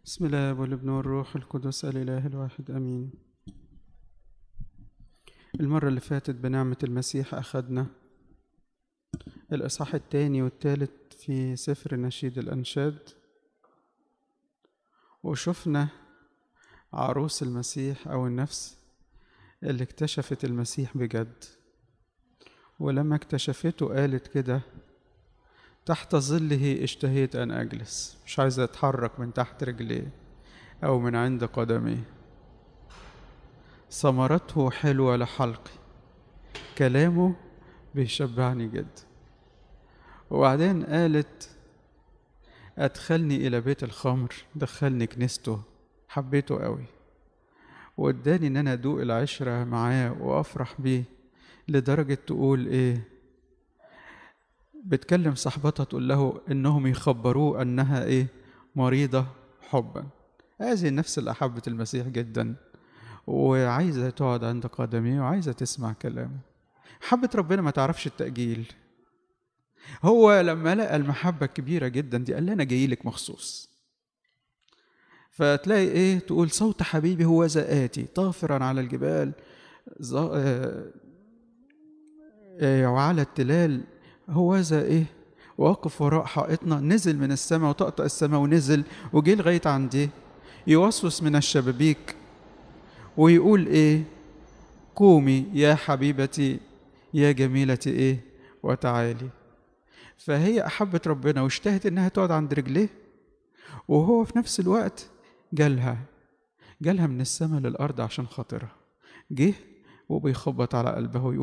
بسم الله والابن والروح القدس الإله الواحد أمين المرة اللي فاتت بنعمة المسيح أخدنا الإصحاح التاني والتالت في سفر نشيد الأنشاد وشفنا عروس المسيح أو النفس اللي اكتشفت المسيح بجد ولما اكتشفته قالت كده تحت ظله اشتهيت أن أجلس مش عايزة أتحرك من تحت رجليه أو من عند قدميه ثمرته حلوة لحلقي كلامه بيشبعني جدا وبعدين قالت أدخلني إلى بيت الخمر دخلني كنيسته حبيته قوي واداني إن أنا أدوق العشرة معاه وأفرح بيه لدرجة تقول إيه بتكلم صاحبتها تقول له انهم يخبروه انها ايه مريضه حبا هذه النفس اللي احبت المسيح جدا وعايزه تقعد عند قدميه وعايزه تسمع كلامه حبة ربنا ما تعرفش التأجيل هو لما لقى المحبة الكبيرة جدا دي قال لي أنا جاي لك مخصوص فتلاقي إيه تقول صوت حبيبي هو آتي طافرا على الجبال وعلى التلال هو ذا ايه واقف وراء حائطنا نزل من السماء وطقطق السماء ونزل وجه لغايه عندي يوسوس من الشبابيك ويقول ايه قومي يا حبيبتي يا جميلتي ايه وتعالي فهي احبت ربنا واشتهت انها تقعد عند رجليه وهو في نفس الوقت جالها جالها من السماء للارض عشان خاطرها جه وبيخبط على قلبها ويقول